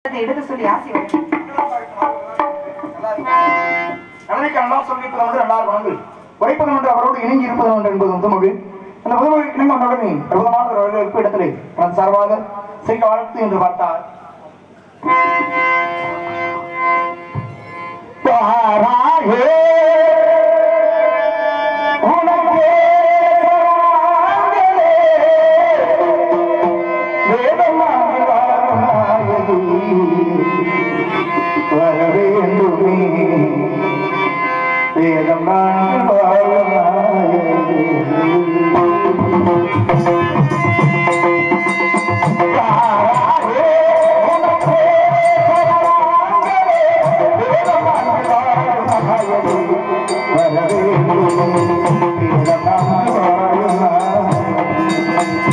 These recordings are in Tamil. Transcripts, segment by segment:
அதை எடுக்க சொல்லி ஆசை வரும் நலனுக்கு நல்லா சொல்லிட்டு வந்து ரெண்டாயிரம் வந்து உழைப்பது ஒன்று அவரோடு இணங்கி இருப்பது ஒன்று என்பது முத்தமொழி அந்த முதுமொழி இணங்க வந்தவுடனே பிரபலமான ஒரு வரவேற்பு இடத்திலே தனது சார்பாக சிறிய வாழ்த்து என்று பார்த்தார் பாராயே உனக்கே சரணாகலே, வேதமாகி வாழும் நாயகி, வர வேண்டுமே வேதம் நான் வாழும் நாயகி. பாராயே உனக்கே சரணாகலே, வேதமாகி வாழும் நாயகி, வர வேண்டுமே வேதம் நான் வாழும் நாயகி.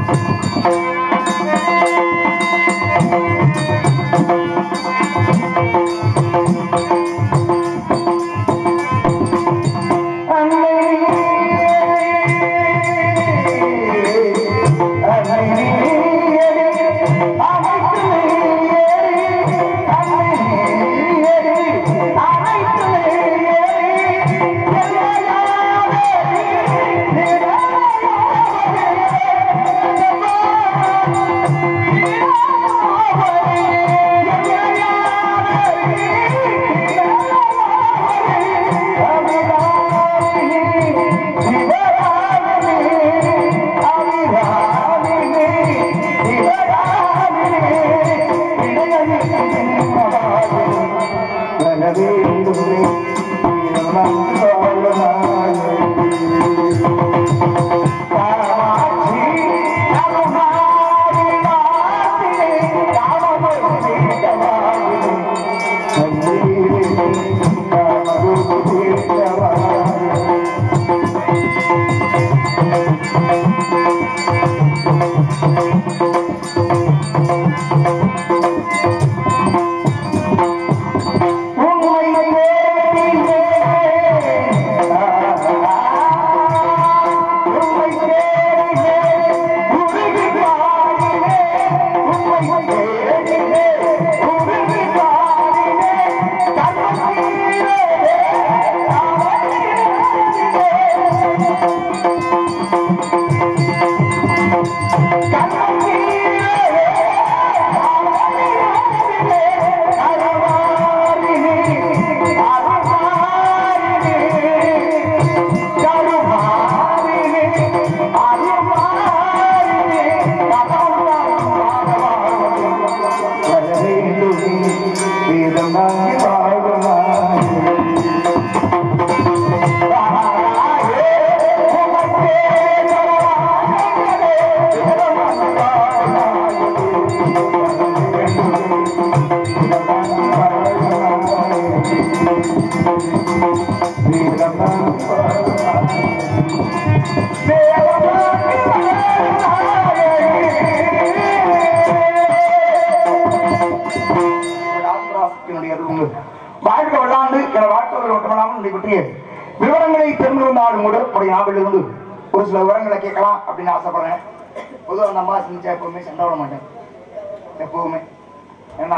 வாழ்க வல்லாண்டு என வாழ்த்துவதில் மட்டுமல்லாமல் இதை பற்றிய விவரங்களை தெரிந்திருந்தாலும் கூட உடைய ஞாபகம் இருந்து ஒரு சில விவரங்களை கேட்கலாம் அப்படின்னு ஆசைப்படுறேன் பொதுவாக அந்த அம்மா செஞ்சா எப்பவுமே சண்டை விட மாட்டேன் எப்பவுமே ஏன்னா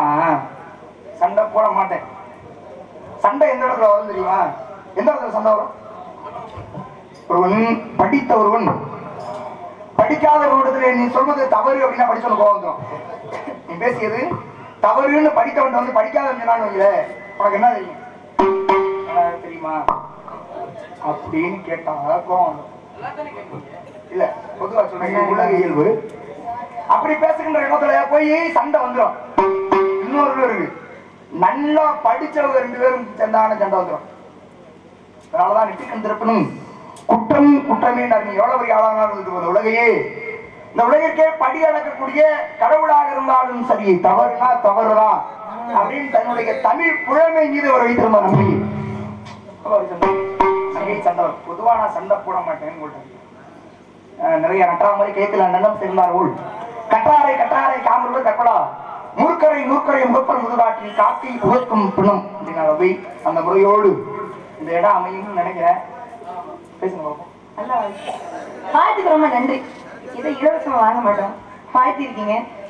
சண்டை போட மாட்டேன் சண்டை எந்த இடத்துல வரும் தெரியுமா எந்த இடத்துல சண்டை வரும் ஒருவன் படித்த ஒருவன் படிக்காத ஒரு இடத்துல நீ சொல்வது தவறு அப்படின்னா படிச்சவனுக்கு கோவம் வந்துடும் நீ பேசியது தவறுன்னு படித்தவன் வந்து படிக்காதவன் சொன்னான்னு வைங்களே, உனக்கு என்ன தெரியும் என்ன தெரியுமா அப்படின்னு கேட்டா கோவம் வந்துடும். இல்ல பொதுவா சொல்றேன் இது உலக இயல்பு அப்படி பேசுகின்ற இடத்துல போய் சண்டை வந்துடும் இன்னொரு இருக்கு நல்லா படிச்சவங்க ரெண்டு பேரும் சேர்ந்தான சண்டை வந்துடும் அதனாலதான் நெற்றிக்கண் திறப்பனும் குற்றம் குற்றமே நீ எவ்வளவு பெரிய ஆளானாலும் இருந்தது உலகையே இந்த உலகிற்கே படி அளக்கக்கூடிய கடவுளாக இருந்தாலும் சரி தவறுனா தவறுதான் அப்படின்னு தன்னுடைய தமிழ் புழமை மீது அவர் வைத்திருந்த நம்பிக்கை அவர் சொன்னார், நகை சண்டை வரும். பொதுவா நான் சண்டை போட மாட்டேன்னு சொல்றேன் அஹ் நிறைய நட்டாமரை கேட்கல நன்னம் சேர்ந்தார் உள் கட்டாரை கட்டாரை காமருள் கற்பலா மூர்க்கரை மூர்க்கரை முகப்பல் முதுகாட்டில் காட்டி புகக்கும் பிணம் அப்படின்னா ரவி அந்த முறையோடு இந்த இடம் அமையும்னு நினைக்கிறேன் பேசுங்க பாப்போம் நல்லா வாழ்த்துக்கு ரொம்ப நன்றி இதை இலவசமா வாங்க மாட்டோம் வாழ்த்திருக்கீங்க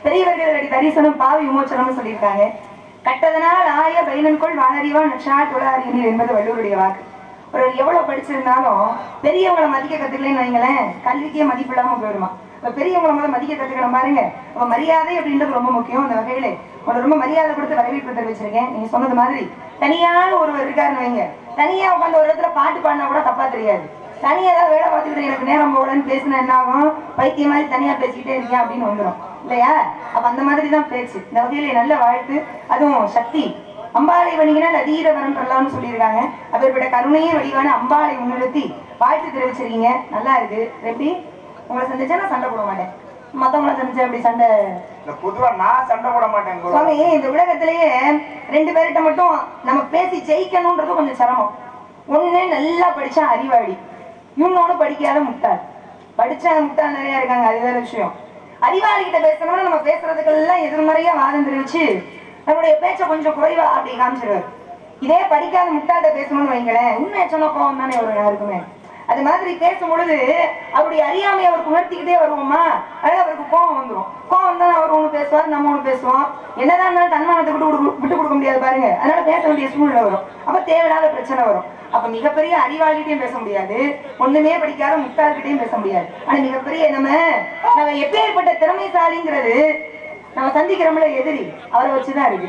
பெரியவர்கள் அடி தரிசனம் பாவி விமோச்சனம்னு சொல்லியிருக்காங்க கட்டதனால் ஆய பைலன்கொள் வானறிவா நஷா தொழாரியனில் என்பது வள்ளுவருடைய வாக்கு ஒரு எவ்வளவு படிச்சிருந்தாலும் பெரியவங்களை மதிக்க கத்துக்கலன்னு வைங்களேன் கல்விக்கே மதிப்பு இல்லாம போயிடுமா இப்ப பெரியவங்களை முதல்ல மதிக்க கத்துக்கணும் பாருங்க அப்ப மரியாதை அப்படின்றது ரொம்ப முக்கியம் அந்த வகையில உங்களுக்கு ரொம்ப மரியாதை கொடுத்து வரவேற்பு தெரிவிச்சிருக்கேன் நீங்க சொன்னது மாதிரி தனியாக ஒருவர் இருக்காருன்னு வைங்க தனியா உட்காந்து ஒரு இடத்துல பாட்டு பாடினா கூட தப்பா தெரியாது தனியா ஏதாவது வேலை பார்த்துக்கிட்டு எனக்கு நேரம் போகலன்னு பேசினா என்ன ஆகும் பைத்திய மாதிரி தனியா பேசிக்கிட்டே இருக்கேன் அப்படின்னு வந்துடும் இல்லையா அப்ப அந்த மாதிரி தான் பேச்சு இந்த வகையில நல்ல வாழ்த்து அதுவும் சக்தி அம்பாளை வணிகினால் அதீர வரம் பெறலாம்னு சொல்லியிருக்காங்க அவர்கிட்ட கருணையே வடிவான அம்பாளை முன்னிறுத்தி வாழ்த்து தெரிவிச்சிருக்கீங்க நல்லா இருக்கு எப்படி உங்களை சந்திச்சா நான் சண்டை போட மாட்டேன் மத்தவங்களை சந்திச்சா எப்படி சண்டை இந்த பொதுவா நான் சண்டை போட மாட்டேன் குரு. சுவாமி இந்த உலகத்திலேயே ரெண்டு பேர்கிட்ட மட்டும் நம்ம பேசி ஜெயிக்கணும்ன்றது கொஞ்சம் சிரமம் ஒண்ணு நல்லா படிச்சா அறிவாளி இன்னொன்னு படிக்காத முட்டாள் படிச்ச முட்டாள் நிறைய இருக்காங்க அது வேற விஷயம் அறிவாளி கிட்ட பேசணும்னா நம்ம பேசுறதுக்கெல்லாம் எதிர்மறையா வாதம் தெரிவிச்சு நம்மளுடைய பேச்ச கொஞ்சம் குறைவா அப்படி காமிச்சிருவாரு இதே படிக்காத முட்டாள்கிட்ட பேசணும்னு வைங்களேன் உண்மையை சொன்ன கோவம் தானே வரும் யாருக்குமே அது மாதிரி பேசும் பொழுது அவருடைய அறியாமையை அவருக்கு உணர்த்திக்கிட்டே வருவோமா அதாவது அவருக்கு கோவம் வந்துடும் கோவம் தான் அவர் ஒண்ணு பேசுவார் நம்ம ஒண்ணு பேசுவோம் என்னதான் இருந்தாலும் தன்மானத்தை விட்டு கொடுக்க விட்டு கொடுக்க முடியாது பாருங்க அதனால பேச வேண்டிய சூழ்நிலை வரும் அப்ப தேவையில்லாத பிரச்சனை வரும் அப்ப மிகப்பெரிய அறிவாளிகிட்டையும் பேச முடியாது ஒண்ணுமே படிக்காத முட்டாள்கிட்டையும் பேச முடியாது ஆனா மிகப்பெரிய நம்ம நம்ம எப்பேற்பட்ட திறமைசாலிங்கிறது நம்ம சந்திக்கிறோம்ல எதிரி அவரை வச்சுதான் இருக்கு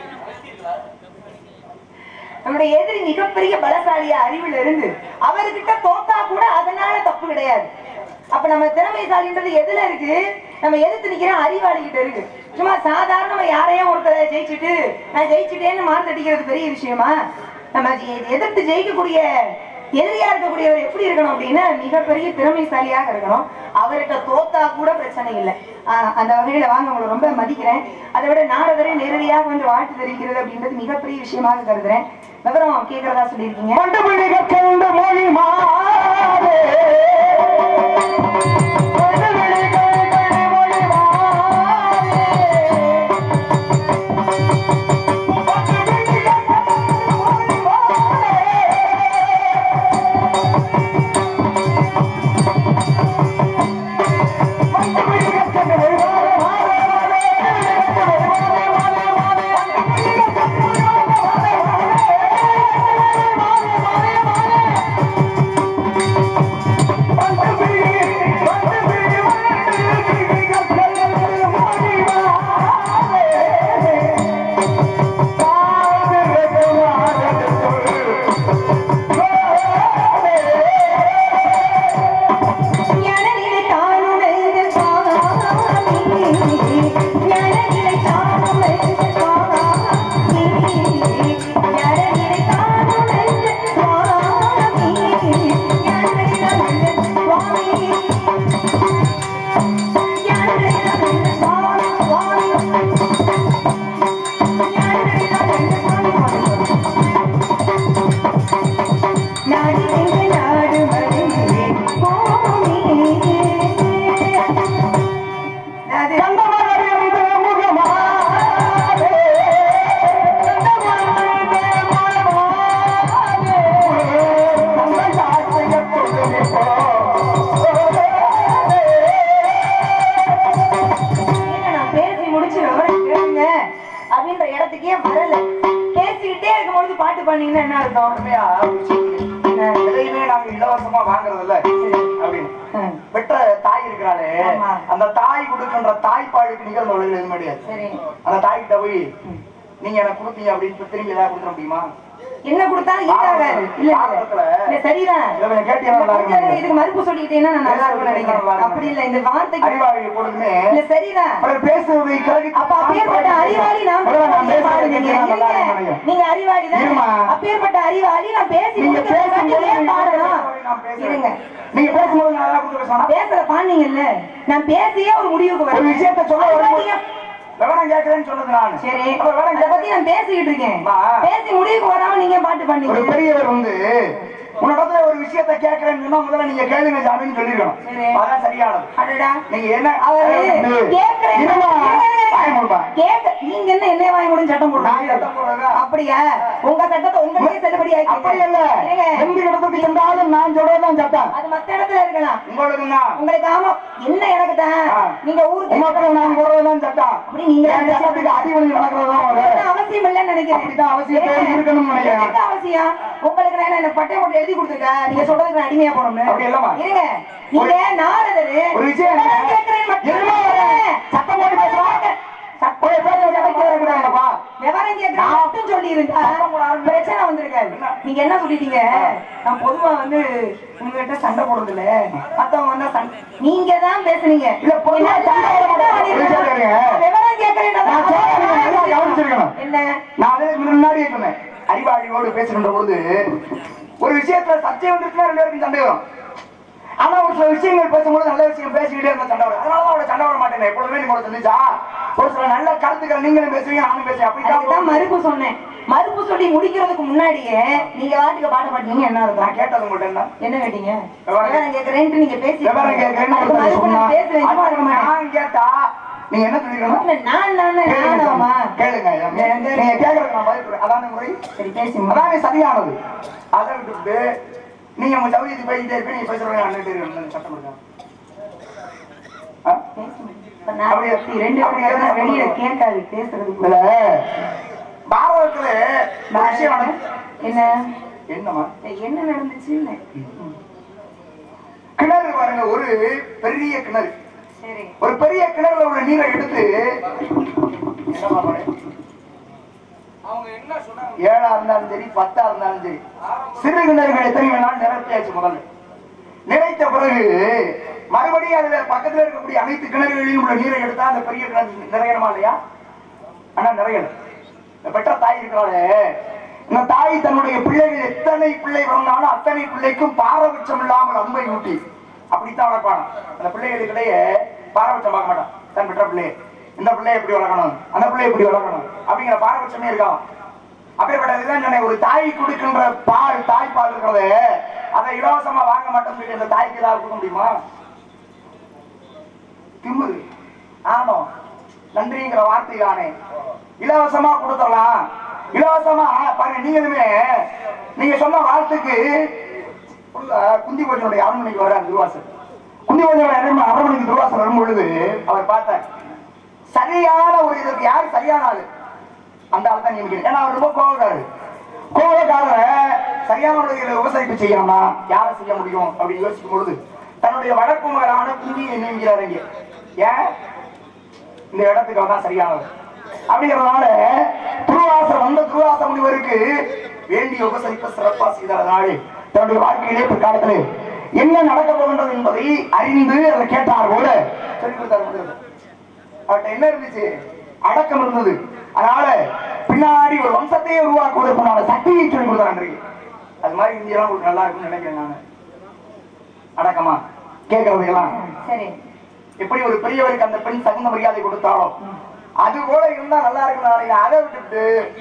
நம்முடைய எதிரி மிகப்பெரிய பலசாலியா அறிவுல இருந்து அவர்கிட்ட தோத்தா கூட அதனால தப்பு கிடையாது அப்ப நம்ம திறமைசாலின்றது எதுல இருக்கு நம்ம எதிர்த்து நிக்கிற அறிவாளி கிட்ட இருக்கு சும்மா சாதாரணமா யாரையும் ஒருத்தரை ஜெயிச்சுட்டு நான் ஜெயிச்சுட்டேன்னு மார்த்தடிக்கிறது பெரிய விஷயமா நம்ம எ- எதிர்த்து ஜெயிக்கக்கூடிய எதிரியா இருக்கக்கூடியவர் எப்படி இருக்கணும் அப்படின்னா மிகப்பெரிய திறமைசாலியாக இருக்கணும் அவர்கிட்ட தோத்தா கூட பிரச்சனை இல்லை ஆஹ் அந்த வகையில வாங்க உங்களை ரொம்ப மதிக்கிறேன் அதை விட நாரதரை நேரடியாக வந்து வாழ்த்து தெரிவிக்கிறது அப்படின்றது மிகப்பெரிய விஷயமாக கருதுறேன் விவரம் கேட்கறதா சொல்லியிருக்கீங்க கண்டுபிடிக்க கண்டு மொழி மாறே. கண்டுபிடிக்க கண்டு மொழி மாறே. கண்டுபிடிக்க கண்டு மொழி மாறே. கண்டுபிடிக்க கண்டு மொழி மாறே, மாறே, மாறே. கண்டுபிடிக்க கண்டு மொழி மாறே, மாறே, மாறே. கண்டுபிடிக்க கண்டு மொழி மாறே, மாறே, மாறே, மாறே. ஞானநிலை காணுமென்று சுவாமி. ஞானநிலை காணுமென்று சுவாமி. ஞானநிலை காணுமென்று சுவாமி. ஞானநிலை காணுமென்று சுவாமி. ஞானநிலை காணுமென்று சுவாமி, சுவாமி. ஞானநிலை காணுமென்று சுவாமி, சுவாமி. நாடி எங்க நாடு மருந்தே போமே. அது ஏங்க, நான் பேசி முடிச்சு விவரம் கேளுங்க அப்படின்ற இடத்துக்கே வரல பேசிக்கிட்டே இருக்கும்பொழுது பாட்டு பண்ணீங்கன்னா என்ன அர்த்தம் உண்மையா ஒரு விஷயம் இருக்கு. எதையுமே நாங்க இலவசமா வாங்குறது இல்ல அப்படின்னு ம், பெற்ற தாய் இருக்கிறாளே ஆமா. அந்த தாய் கொடுக்கின்ற தாய்ப்பாலுக்கு நிகழ்ந்த உலகில் எதுவும் கிடையாது சரி அந்த தாய்கிட்ட போய் நீங்க எனக்கு கொடுத்தீங்க அப்படின்னு இப்ப திரும்பி ஏதாவது கொடுத்துட முடியுமா என்ன கொடுத்தாலும் ஈடாகாது இல்ல பாரதத்துல இல்ல சரிதான் இதை கொஞ்சம் கேட்டீங்கன்னா நல்லா கொஞ்சம் இருக்கும். இதுக்கு மறுப்பு சொல்லிக்கிட்டீங்கன்னா நான் நல்லா இருக்கும்னு நினைக்கிறேன் அப்படி இல்ல இந்த வார்த்தைக்கு அறிவாளி எப்பொழுதுமே இல்ல சரிதான் அவர் பேசுவதை கிரகி- அப்ப அப்பேற்பட்ட அறிவாளி நான் முதல்ல நான் பேசுறதை பேசுறதை பாருங்க. கேட்டீங்கன்னா நல்லா இருங்க. இருக்கும்னு நினைக்கிறேன். நீங்க அறிவாளி தான் இருமா. அப்பேற்பட்ட அறிவாளி நான் பேசி நீங்க முடிக்கிறதுக்காண்டி பேசும்போது ஏன் பாடணும் நான் பேசுறேன். இருங்க நீங்க பேசும்போது நான் ஏதாவது கொடுத்து பேசணும் பேசுற பாண்டீங்கல்ல நான் பேசியே ஒரு முடிவுக்கு ஒரு வரேன் விஷயத்த சொல்ல அதுதான் வரும்போது நீங்க- விவரம் கேட்கிறேன்னு சொன்னது நான் சரி அப்ப விவரம் அதை பத்தி நான் பேசிக்கிட்டு இருக்கேன் அம்மா. பேசி முடிவுக்கு வராம நீங்க பாட்டு ஒரு பண்ணீங்க பெரியவர் வந்து உன்னிடத்துல ஒரு விஷயத்தை கேட்கறேன்னு சொன்னா முதல்ல நீங்க கேளுங்க சாமின்னு சொல்லிருக்கணும் சரி. அதான் சரியானது அடடா நீங்க என்ன அவரு கேக்குறேன் இருமா, வாயை மூடுப்பா. கேக்க நீங்க என்ன என்ன வாங்கி முடியும் சட்டம் நான் போடுறீங்க சட்டம் போடுறதா? அப்படியா உங்க சட்டத்தை உங்களுக்கே செல்லுபடி அப்படி இல்ல ஏங்க, எந்த இடத்துக்கு சென்றாலும் நான் சொல்றதுதான் சட்டம் அது மத்த இடத்துல இருக்கலாம் உங்களுக்கு தான் உங்களுக்கு ஆமா என்ன எனக்கு தான் ஆ. நீங்க ஊருக்கு உமக்களை நான் போடுறதுதான் சட்டம் அப்படி நீங்க என் சட்டத்துக்கு அடிபடி நடக்கிறதுதான் ஒரு என்ன அவசியம் இல்லைன்னு நினைக்கிறேன் அப்படிதான் அவசியம் தேவை இருக்கணும்னு நினைக்கிறேன். எனக்கு அவசியம் உங்களுக்கு நான் என்ன பட்டை போட்டு எழுதி கொடுத்துருக்கேன் நீங்க சொல்றதுக்கு நான் அடிமையா போகணும் அப்படி இல்லம்மா. இருங்க நீங்க நாரதரு ஒரு விஷயம் நான் என்ன? கேட்கிறேன் மட்டும் இருமா, இல்ல. சத்தம் போட்டு பேசுறா. சத்தம் ஒரு பேச சத்தம் போட கூடாதுப்பா. விவரம் கேட்கிறேன் நான் மட்டும் சொல்லி இருந்தா சத்தம் போடாம பிரச்சனை வந்திருக்காது நீங்க என்ன சொல்லிட்டீங்க நான் பொதுவா வந்து உங்ககிட்ட சண்டை போடுறது இல்ல மத்தவங்க வந்தா சண்டை நீங்க தான் பேசுனீங்க இல்ல, பொதுவா என்ன சண்டை போட மாட்டேன். என்ன ஒரு விஷயம் கேளுங்க. விவரம் கேட்கிறேன் நான் சொல்றதை நீங்க நல்லா கவனிச்சிருக்கணும். என்ன நான் அதுக்கு முன்னாடியே சொன்னேன் அறிவாளியோடு பேசுகின்ற பொழுது ஒரு விஷயத்துல சர்ச்சை வந்துருச்சுன்னா ரெண்டு பேருக்கும் சண்டை வரும் ஆனா ஒரு சில விஷயங்கள் பேசும்போது நல்ல விஷயம் பேசிக்கிட்டே இருந்த சண்டை வரும் அதனால அவளை சண்டை வர மாட்டேன் எப்பொழுதுமே நீங்க சந்திச்சா ஒரு சில நல்ல கருத்துக்கள் நீங்களும் பேசுவீங்க நானும் பேசுவேன் அதுக்குதான் அப்படிதான் மறுப்பு சொன்னேன் மறுப்பு சொல்லி முடிக்கிறதுக்கு முன்னாடியே நீங்க வாட்டுக்கு பாட்டு பாட்டீங்க என்ன நான் இருக்கும் கேட்டது உங்கள்ட்ட என்ன என்ன கேட்டீங்க விவரம் விவரம் கேட்கறேன்ட்டு நீங்க பேசி விவரம் கேட்கறேன்னு அதுக்கு ஒருத்தர் மறுப்பு சொன்னா, நான் பேசுறேன் சும்மா இருக்க மாட்டேன். நான் கேட்டா நீங்க என்ன சொல்லிருக்கணும் இல்ல, நான் நானே கேளுங்க நானாமா கேளுங்க நீங்க கேக்குறதுக்கு நான் பதில் சொல்றேன். அதான முறை சரி பேசி அதானே சரியானது அதை விட்டுவிட்டு நீங்க உங்க சௌரியத்துக்கு பேசிட்டே இருப்பீங்க நீங்க பேசுறவங்க அண்ணன் இருக்கணும் சட்டம் இருக்கா ஆ? இப்ப நான் ஒருத்தி ரெண்டு பேரும் வெளியில கேட்காது பேசுறதுக்கு இதுல பாரதத்துல ஒரு விஷயம் நடந்து- என்ன என்னம்மா என்ன நடந்துச்சுன்னு கிணறு பாருங்க ஒரு பெரிய கிணறு சரி ஒரு பெரிய கிணறுல உள்ள நீரை எடுத்து என்னம்மா பாரு? ஏழா இருந்தாலும் சரி பத்தா இருந்தாலும் சரி சிறு கிணறுகள் எத்தனை வேணாலும் நிரப்பியாச்சு முதல்ல நிறைத்த பிறகு மறுபடியும் அதுல பக்கத்துல இருக்கக்கூடிய அனைத்து கிணறுகளிலும் உள்ள நீரை எடுத்தா அந்த பெரிய கிணறு நிறையணுமா இல்லையா ஆனா நிறையல இந்த பெற்ற தாய் இருக்கிறாளே இந்த தாய் தன்னுடைய பிள்ளைகள் எத்தனை பிள்ளை வந்தாலும் அத்தனை பிள்ளைக்கும் பாரபட்சம் இல்லாமல் அன்பை ஊட்டி அப்படித்தான் வளர்ப்பானா அந்த பிள்ளைகளுக்கிடையே பாரபட்சம் பார்க்க மாட்டான் தன் பெற்ற பிள்ளையை இந்த பிள்ளையை எப்படி வளர்க்கணும் அந்த பிள்ளையை எப்படி வளர்க்கணும் அப்படிங்கிற பாரபட்சமே இருக்கான் அப்பேற்பட்டதுதான் சொன்னேன் ஒரு தாய் கொடுக்கின்ற பால் தாய் பால் இருக்கிறது அதை இலவசமா வாங்க மாட்டோம்னு சொல்லி அந்த தாய்க்கு ஏதாவது கொடுக்க முடியுமா திமிரு ஆனோ நன்றிங்கிற வார்த்தை தானே இலவசமா கொடுத்துடலாம் இலவசமா பாருங்க நீங்களுமே நீங்க சொன்ன வார்த்தைக்கு உள்ள குந்தி கோஜனுடைய அரண்மனைக்கு வர்றார் துர்வாசர் குந்தி கோஜனுடைய அரண்மனை அரண்மனைக்கு துர்வாசர் வரும் பொழுது அவர் பார்த்தார் சரியான ஒரு இதற்கு யார் சரியான ஆளு அந்த ஆள் தான் நியமிக்கணும் ஏன்னா அவர் ரொம்ப கோவக்காரர் கோவக்காரரை சரியான முறையில் விவசாயிப்பு செய்யணும்னா யாரை செய்ய முடியும் அப்படின்னு யோசிக்கும் பொழுது தன்னுடைய வழக்கு மகளான குந்தியை நியமிக்கிறார் இங்க ஏன் இந்த இடத்துக்கு அவன் தான் சரியானவர் அப்படிங்கிறதுனால துருவாசர் வந்த துருவாச முனிவருக்கு வேண்டிய உபசரிப்பை சிறப்பா செய்ததனாலே தன்னுடைய வாழ்க்கையிலே பிற்காலத்திலே என்ன நடக்க போகின்றது என்பதை அறிந்து அதை கேட்டார் போல சொல்லிக் கொடுத்தார் முதல்வர். அவர்கிட்ட என்ன இருந்துச்சு அடக்கம் இருந்தது அதனால பின்னாடி ஒரு வம்சத்தையே உருவாக்குவதற்குண்டான சக்தியை சொல்லிக் கொடுத்தார் அன்றைக்கு அது மாதிரி இந்தியெல்லாம் உங்களுக்கு நல்லா இருக்கும்னு நினைக்கிறேன் நான் அடக்கமா கேட்கறதுக்கெல்லாம் சரி எப்படி ஒரு பெரியவருக்கு அந்த பெண் தகுந்த மரியாதை கொடுத்தாலும் அது போல இருந்தா நல்லா இருக்கும் நாளைக்கு அதை விட்டுட்டு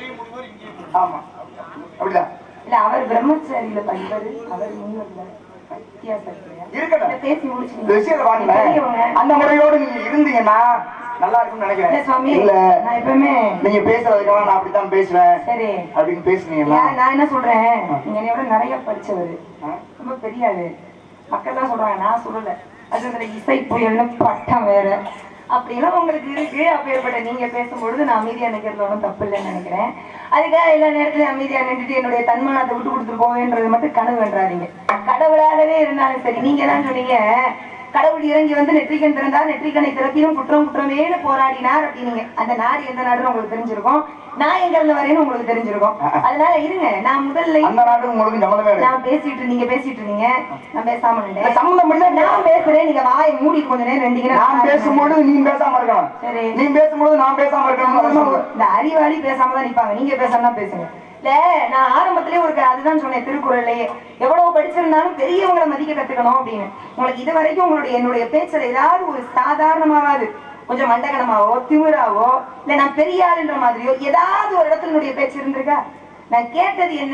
ஆமா அப்படிதான் இல்ல அவர் பிரம்மச்சாரியில படிப்பாரு அவர் முன்வர்ல வித்தியாசம் இருக்கு இல்லையா? இருக்கட்டும் இல்ல, பேசி இந்த முடிச்சு விஷயத்தை பாருங்க பெரியவங்க. அந்த முறையோடு நீங்க இருந்தீங்கன்னா நல்லா இருக்கும்னு இல்ல நினைக்கிறேன் சுவாமி இல்ல நான் எப்பவுமே நீங்க பேசுறதுக்கெல்லாம் நான் அப்படித்தான் பேசுவேன் சரி அப்படின்னு பேசுனீங்கன்னா ஏன் நான் என்ன சொல்றேன் நீங்க என்னை விட நிறைய படிச்சவரு ஆ? ரொம்ப பெரிய ஆளு மக்கள் தான் சொல்றாங்க நான் சொல்லல அது இதுல இசை புயல்னு பட்டம் வேற அப்படிலாம் உங்களுக்கு இருக்கு அப்பேற்பட்ட நீங்க பேசும்பொழுது நான் அமைதியா நினைக்கிறது ஒன்றும் தப்பு இல்லைன்னு நினைக்கிறேன் அதுக்காக எல்லா நேரத்துலயும் அமைதியா நின்றுட்டு என்னுடைய தன்மானத்தை விட்டு கொடுத்துட்டு போவேன்றது மட்டும் கனவு வென்றாதீங்க கடவுளாகவே இருந்தாலும் சரி நீங்க தான் சொன்னீங்க கடவுள் இறங்கி வந்து நெற்றிக்கண் திறந்தார் நெற்றிக்கணை திறப்பினும் குற்றம் குற்றமேனு போராடினார் அப்படின்னீங்க அந்த நாடு எந்த நாடுன்னு உங்களுக்கு தெரிஞ்சிருக்கும் நான் எங்க இருந்து வரேன்னு உங்களுக்கு தெரிஞ்சிருக்கும் அதனால இருங்க நான் முதல்ல அந்த நாட்டுக்கு உங்களுக்கு சம்மந்தமே இல்லை நான் பேசிட்டு நீங்க பேசிட்டு இருந்தீங்க நான் பேசாம இல்ல, இருந்தேன் சம்மந்தம் இல்லை நான் பேசுறேன் நீங்க வாயை மூடி கொஞ்ச நேரம் ரெண்டு நான் பேசும்பொழுது நீ பேசாம இருக்கணும் சரி. நீ பேசும்பொழுது நான் பேசாம இருக்கணும் இந்த அறிவாளி பேசாம தான் நிப்பாங்க நீங்க பேசாம தான் பேசுங்க இல்ல நான் ஆரம்பத்திலே ஒரு க- அதுதான் சொன்னேன் திருக்குறள்லயே எவ்வளவு படிச்சிருந்தாலும் பெரியவங்களை மதிக்க கத்துக்கணும் அப்படின்னு உங்களுக்கு இது வரைக்கும் உங்களுடைய என்னுடைய பேச்சுல ஏதாவது ஒரு சாதாரணமாவது கொஞ்சம் மண்டகனமாவோ திமிராவோ இல்ல நான் பெரிய ஆளுன்ற மாதிரியோ ஏதாவது ஒரு இடத்துல என்னுடைய பேச்சு இருந்திருக்கா நான் கேட்டது என்ன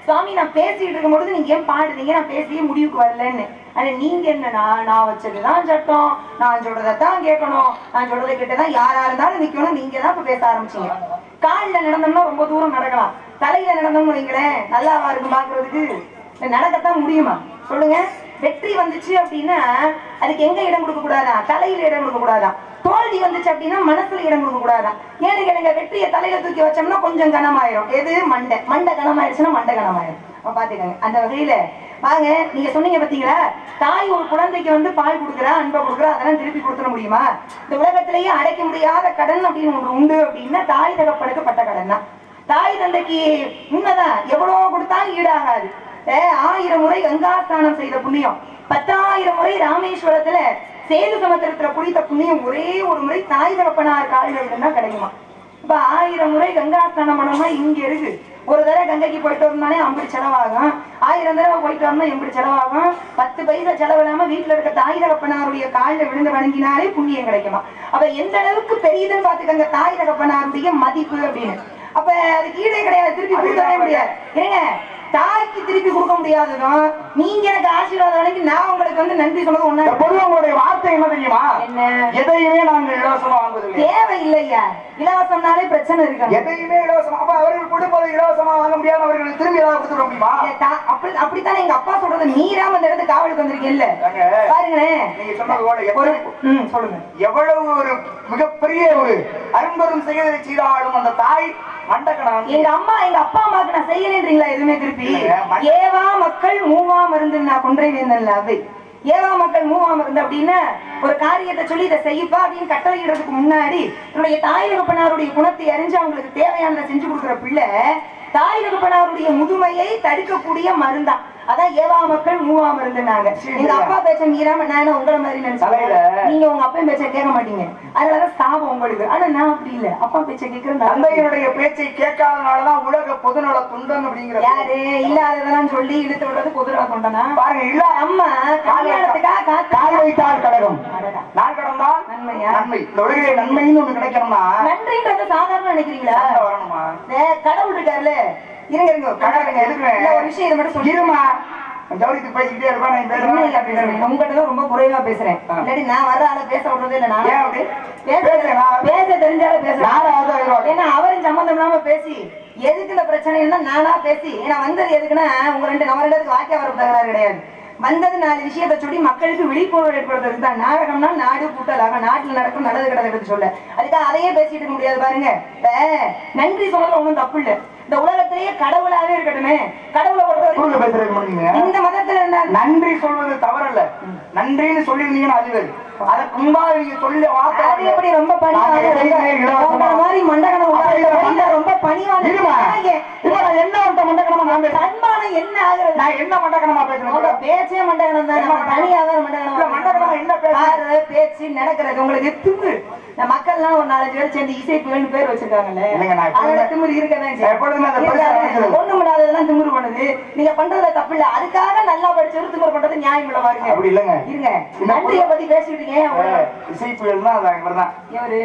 சுவாமி நான் பேசிட்டு இருக்கும் பொழுது நீங்க ஏன் பாடுறீங்க நான் பேசியே முடிவுக்கு வரலன்னு ஆனா நீங்க என்னன்னா நான் வச்சதுதான் சட்டம் நான் சொல்றதைத்தான் கேட்கணும் நான் சொல்றதை கிட்டதான் யாரா இருந்தாலும் நிக்கணும் நீங்க தான் இப்ப பேச ஆரம்பிச்சீங்க கால்ல நடந்தோம்னா ரொம்ப தூரம் நடக்கலாம் தலையில நடந்தோம்னு வைங்களேன் நல்லாவா இருக்கும் பாக்குறதுக்கு இல்ல நடக்கத்தான் முடியுமா சொல்லுங்க வெற்றி வந்துச்சு அப்படின்னா அதுக்கு எங்க இடம் கொடுக்க கூடாதா தலையில இடம் கொடுக்க கூடாதா தோல்வி வந்துச்சு அப்படின்னா மனசுல இடம் கொடுக்க கூடாதா ஏன்னு கேளுங்க வெற்றியை தலையில தூக்கி வச்சோம்னா கொஞ்சம் கனமாயிரும் எது மண்டை மண்டை கனமாயிருச்சுன்னா மண்டை கனமாயிரும் அப்ப பாத்துக்கோங்க அந்த வகையில வாங்க நீங்க சொன்னீங்க பாத்தீங்களா தாய் ஒரு குழந்தைக்கு வந்து பால் கொடுக்குறா அன்பை கொடுக்குறா அதெல்லாம் திருப்பி கொடுத்துட முடியுமா இந்த உலகத்திலேயே அடைக்க முடியாத கடன் அப்படின்னு ஒன்று உண்டு அப்படின்னா தாய் தகப்பனுக்கு பட்ட கடன் தான் தாய் தந்தைக்கு உண்மைதான் எவ்வளவு கொடுத்தாலும் ஈடாகாது ஏ, ஆயிரம் முறை கங்கா ஸ்நானம் செய்த புண்ணியம் பத்தாயிரம் முறை ராமேஸ்வரத்துல சேது சமுத்திரத்துல குளித்த புண்ணியம் ஒரே ஒரு முறை தாய் தகப்பனார் காலில் தான் கிடைக்குமா இப்ப ஆயிரம் முறை கங்கா ஸ்நானம் பண்ணோம்னா இங்க இருக்கு ஒரு தடவை கங்கைக்கு போயிட்டு வரணும்னாலே ஐம்பது செலவாகும் ஆயிரம் தடவை போயிட்டு வரணும் எண்பது செலவாகும் பத்து பைசா செலவு இல்லாம வீட்டுல இருக்க தாய் தகப்பனாருடைய காலில் விழுந்து வணங்கினாலே புண்ணியம் கிடைக்குமா அப்ப எந்த அளவுக்கு பெரியதுன்னு பாத்துக்கங்க தாய் தகப்பனாருடைய மதிப்பு அப்படின்னு அப்ப அதுக்கு ஈடே கிடையாது திருப்பி கொடுக்கவே முடியாது ஏங்க தாய்க்கு திருப்பி கொடுக்க முடியாததும் நீங்க எனக்கு ஆசீர்வாதம் வழங்கி நான் உங்களுக்கு வந்து நன்றி சொன்னது ஒண்ணா பொதுவா உங்களுடைய வார்த்தை என்ன தெரியுமா என்ன எதையுமே நாங்கள் இலவசமா வாங்குவதில்லை தேவை இல்லையா இலவசம்னாலே பிரச்சனை இருக்கு எதையுமே இலவசமா அப்ப அவர்கள் கொடுப்பதை இலவசமா வாங்க முடியாது அவர்களுக்கு திரும்பி ஏதாவது கொடுத்துட முடியுமா இல்ல, தா- அப்படி அப்படித்தானே எங்க அப்பா சொல்றது மீறாம இந்த இடத்துக்கு காவலுக்கு வந்திருக்கீங்கல்ல ஏங்க, பாருங்களேன் நீங்க சொன்னது போல ஒரு எத்தனை- ம் சொல்லுங்க எவ்வளவு ஒரு மிகப்பெரிய ஒரு அரும்பெரும் செயலை செய்தாலும் அந்த தாய் மண்டக்கணம் எங்க அம்மா எங்க அப்பா அம்மாவுக்கு நான் செய்யறேன்றீங்களா எதுவுமே திருப்பி இல்லைங்க, ம- ஏவா மக்கள் மூவா மருந்து நான் கொன்றை வேந்தன்ல அவை ஏவா மக்கள் மூவா மருந்து அப்படின்னா ஒரு காரியத்தை சொல்லி இதை செய்யப்பா அப்படின்னு கட்டளையிடுறதுக்கு முன்னாடி என்னுடைய தாய் தகப்பனாருடைய குணத்தை அறிஞ்சு அவங்களுக்கு தேவையானதை செஞ்சு கொடுக்குற பிள்ளை தாய் தகப்பனாருடைய முதுமையை தடுக்கக்கூடிய மருந்தா அதான் ஏவா மக்கள் மூவா மருந்துனாங்க எங்க அப்பா பேச்ச மீறாம நான் என்ன உங்களை மாதிரி தலையில. நினைச்சேன் நீங்க உங்க அப்பா பேச்ச கேட்க மாட்டீங்க அதனாலதான் சாபம் உங்களுக்கு ஆனா நான் அப்படி இல்ல அப்பா பேச்ச கேட்கறேன் தந்தையினுடைய பேச்சை கேட்காதனாலதான் உலக பொதுநல துண்டன் அப்படிங்கிற யாரு இல்லாததெல்லாம் சொல்லி இழுத்து விடுறது குதிரை கொண்டனா பாருங்க இல்ல அம்மா கல்யாணத்துக்காக காத்து கால் வைத்தால் கடகம் அடடா. நாள் கடந்தால் நன்மையா? நன்மை இந்த உலகிலே நன்மைன்னு ஒண்ணு கிடைக்கணும்னா நன்றின்றது சாதாரண நினைக்கிறீங்களா சண்டை வரணுமா இந்த கடவுள் இருக்காருல்ல இருங்க இருங்க கடவுளுங்க எதுக்குங்க? இல்ல, ஒரு விஷயம் இதை மட்டும் சொல்லி இருமா ஜவுளிக்கு பேசிக்கிட்டே இருப்பா நான் என்ன இல்ல பேசுறேன் பேசுறேன் உங்ககிட்ட தான் ரொம்ப குறைவா பேசுறேன் ஆ. இல்லாட்டி நான் வர ஆள பேச விடுறதே இல்ல நான் ஏன் அப்படி? பேச பேசுறேனா? பேச தெரிஞ்சாலே பேசுறேன் யாராவது வருவாங்க. ஏன்னா அவரும் சம்மந்தம் இல்லாம பேசி எதுக்கு இந்த பிரச்சனைன்னா நானா பேசி ஏன்னா வந்தது எதுக்குன்னா உங்க ரெண்டு நம்ம ரெண்டு பேருக்கு வாக்கிய வர தகராறு கிடையாது வந்தது நாலு விஷயத்தை சொல்லி மக்களுக்கு விழிப்புணர்வு ஏற்படுத்துறதுக்கு தான் நாடகம்னா நாடு கூட்டலாக நாட்டுல நடக்கும் நல்லது கிடக்கிறது சொல்ல அதுக்காக அதையே பேசிட்டு இருக்க முடியாது பாருங்க இப்ப நன்றி சொன்னதுல ஒண்ணும் தப்பு இல்ல இந்த உலகத்திலேயே கடவுளாவே இருக்கட்டுமே கடவுளை பொறுத்த குறுக்க வரைக்கும் பேசுறது முடியுங்க இந்த மதத்துல இருந்தா நன்றி சொல்வது தவறல்ல நன்றின்னு சொல்லியிருந்தீங்கன்னா அது வேறு அதற்கு முன்பாக நீங்க சொல்லிய வார்த்தை அது எப்படி ரொம்ப நாங்க எதையுமே பணிவான இலவசமா- மாதிரி மண்டகணம் அப்ப இந்த மண்ட- ரொம்ப பணிவான இருமா. இப்ப நான் என்ன ஒருத்த மண்டக்கணமா நான் பேசுறேன்? சன்மானம் என்ன ஆகுறது நான் என்ன மண்டக்கணமா உங்க பேசுறேன் பேச்சே மண்டகணம் தான் நம்ம தனியாவே இல்ல, மண்டகணம் மண்டகணம் என்ன பேசு? பாரு, பேச்சு நடக்கிறது உங்களுக்கு திமிரு இந்த மக்கள்லாம் ஒரு நாலஞ்சு பேர் சேர்ந்து இசை புயல்னு பேர் வச்சிருக்காங்கல்ல இல்லைங்க, நான் எப்பொழுதுமே- அதோட திமிரு இருக்கதான் நான் எப்பொழுதுமே அந்த பெருசா நினைச்சது. ஒண்ணு முடியாததெல்லாம் திமிரு பண்ணுது நீங்க பண்றதுல தப்பு இல்ல அதுக்காக நல்லா படிச்சவரு திமிரு பண்றது நியாயம் இல்ல பாருங்க அப்படி இல்லைங்க இருங்க இந்த நன்றியை பத்தி பேசிட்டு இருக்கேன் அஹ், இசை புயல் தான் அது இவர் தான் இவரு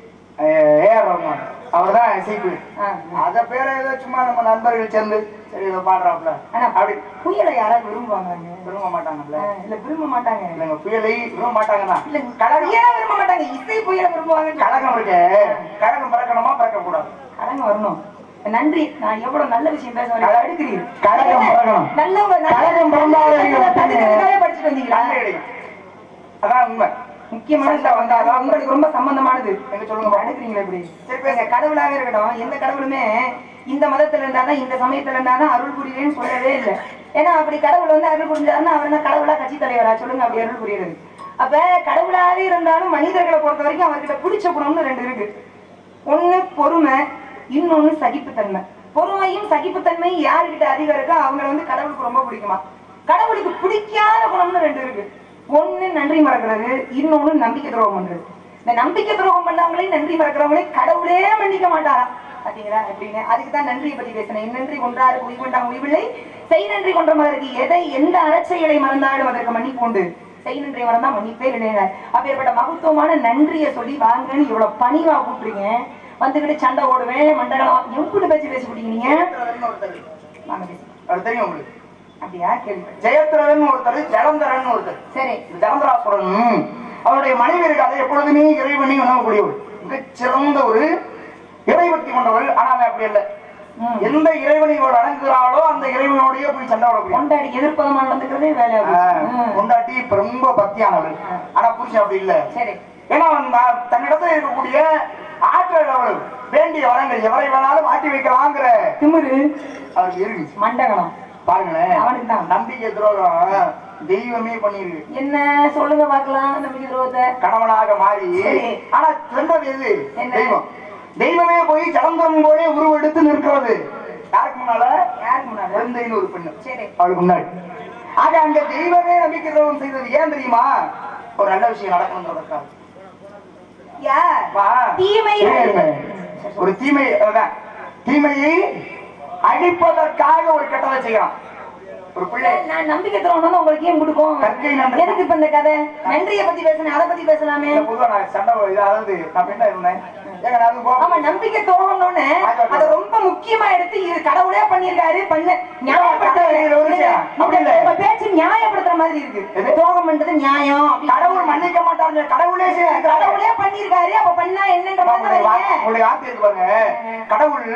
ஏஆர் ரஹ்மான் அவர் தான் இசை புயல் ஆ. அத பேர ஏதோ சும்மா நம்ம நண்பர்கள் சேர்ந்து சரி இதை பாடுறாப்ல ஆனா அப்படி புயலை யாராவது விரும்புவாங்க விரும்ப மாட்டாங்கல்ல ஆ, இல்ல விரும்ப மாட்டாங்க இல்லைங்க புயலை விரும்ப மாட்டாங்க தான் இல்ல கழகம் விரும்ப மாட்டாங்க இசை புயலை விரும்புவாங்க கழகம் இருக்கு கழகம் பறக்கணுமா பறக்க கூடாது கழகம் வரணும் நன்றி நான் எவ்வளவு நல்ல விஷயம் பேச வரேன் அடுக்கிறீர் கழகம் பிறக்கணும். நல்லவங்க நல்ல- கழகம் பிறந்தாலே நீங்க தடுக்கிறதுக்காகவே படிச்சுட்டு வந்தீங்களா நன்மை கிடைக்கும் அதான் உண்மை முக்கியமான சண்டை வந்தாதான் உங்களுக்கு ரொம்ப சம்பந்தமானது எங்க சொல்லுங்க அடுக்கிறீங்களா இப்படி சரி, பேச கடவுளாவே இருக்கட்டும் எந்த கடவுளுமே இந்த மதத்துல இருந்தாதான் இந்த சமயத்துல இருந்தாதான் அருள் புரிவேன்னு சொல்லவே இல்லை ஏன்னா அப்படி கடவுள் வந்து அருள் புரிஞ்சாருன்னா அவர் என்ன கடவுளா கட்சி தலைவரா சொல்லுங்க அப்படி அருள் புரியுறது அப்ப கடவுளாவே இருந்தாலும் மனிதர்களை பொறுத்த வரைக்கும் அவர்கிட்ட பிடிச்ச குணம்னு ரெண்டு இருக்கு ஒண்ணு பொறுமை இன்னொன்னு சகிப்புத்தன்மை பொறுமையும் சகிப்புத்தன்மையும் யாருக்கிட்ட அதிகம் இருக்கோ அவங்கள வந்து கடவுளுக்கு ரொம்ப பிடிக்குமா கடவுளுக்கு பிடிக்காத குணம்னு ரெண்டு இருக்கு ஒண்ணு நன்றி மறக்கிறது இன்னொன்னு நம்பிக்கை துரோகம் பண்றது இந்த நம்பிக்கை துரோகம் பண்ணவங்களையும் நன்றி மறக்கிறவங்களையும் கடவுளே மன்னிக்க மாட்டாராம் பாத்தீங்களா எப்படின்னு அதுக்கு தான் நன்றியை பத்தி பேசினேன் நன்றி கொன்றாருக்கு உய்வுண்டாம் உய்வில்லை செய் நன்றி கொன்ற மதற்கு எதை எந்த அறச்செயலை மறந்தாலும் அதற்கு மன்னிப்பு உண்டு செய் நன்றி மறந்தா மன்னிப்பே இல்லைங்க அப்பேற்பட்ட மகத்துவமான நன்றியை சொல்லி வாங்கன்னு இவ்வளவு பணிவா கூப்பிடுறீங்க வந்துகிட்டு சண்டை ஓடுவேன் மண்டலம் எம்புட்டு பேச்சு பேசி பிடிக்கிறீங்க வாங்க பேசி அது தெரியும் உங்களுக்கு அப்படியா கேள்வி ஜெயத்ரதன் ஒருத்தர் ஜலந்தரன் ஒருத்தர் சரி இந்த ஜலந்தராசுரன் அவருடைய மனைவி இருக்காது எப்பொழுதுமே இறைவனை உணவக்கூடியவர் மிகச் சிறந்த ஒரு இறைபக்தி கொண்டவர் ஆனா அவன் அப்படி இல்லை ம். எந்த இறைவனை இவள் அடங்குகிறாளோ அந்த இறைவனோடய போய் சண்டை விடக்கூடிய கொண்டாடி எதிர்ப்பதமா நடந்துக்கிறதே வேலையா போச்சு. ம். கொண்டாட்டி இப்ப ரொம்ப பக்தியானவள் ஆனா புருஷன் அப்படி இல்ல சரி ஏன்னா அவன் நான் தன்னிடத்துல இருக்கக்கூடிய ஆற்றல் அவள் வேண்டிய வரங்கள் எவரை வேணாலும் மாட்டி வைக்கலாங்கிற திமிரு அவருக்கு இருந்துச்சு மண்டகணம் பாருங்களேன் அவனுக்கு தான். நம்பிக்கை துரோகம் தெய்வமே பண்ணிருக்கு என்ன சொல்லுங்க பார்க்கலாம் நம்பிக்கை துரோகத்தை கணவனாக மாறி சரி. ஆனா சென்றது எது என்ன? தெய்வம் தெய்வமே போய் ஜலந்தரம் போலே உருவெடுத்து நிற்கிறது யாருக்கு முன்னால யாருக்கு முன்னாடி குழந்தைன்னு ஒரு பெண்ணு சரி அவளுக்கு முன்னாடி ஆக அங்க தெய்வமே நம்பிக்கை துரோகம் செய்தது ஏன் தெரியுமா ஒரு நல்ல விஷயம் நடக்கணுன்றதற்காக யார் வா. தீமை இருங்க, இருங்க. ஒரு தீமை அதான். தீமையை அழிப்பதற்காக ஒரு கெட்டதை செய்யலாம் ஒரு பிள்ளை நான் நம்பிக்கை துரோகம் உங்களுக்கு ஏன் கொடுக்கும் கற்கை நன்றி. எதுக்கு இப்ப இந்த கதை நன்றியை பத்தி பேசுனேன் அதை பத்தி பேசலாமே இல்ல, பொதுவா நான் சண்டை இது அதாவது நான் பெண்ணா இருந்தேன் ஏங்க நான் அது ஆமா போ- நம்பிக்கை துரோகம்னு அதை ரொம்ப முக்கியமா எடுத்து இது கடவுளே பண்ணிருக்காரு பண்ண நியாயப்படுத்த இல்ல, ஒரு விஷயம். அப்படி இல்ல. உங்க பேச்சு நியாயப்படுத்துற மாதிரி இருக்கு எது? துரோகம் பண்றது நியாயம் கடவுள் மன்னிக்க மாட்டாங்க கடவுளே செய்யறாரு கடவுளே பண்ணிருக்காரு அப்ப பண்ணா என்னன்ற மாதிரி வரீங்க? உங்களுக்கு ஆத்தி இருக்கு பாருங்க கடவுள்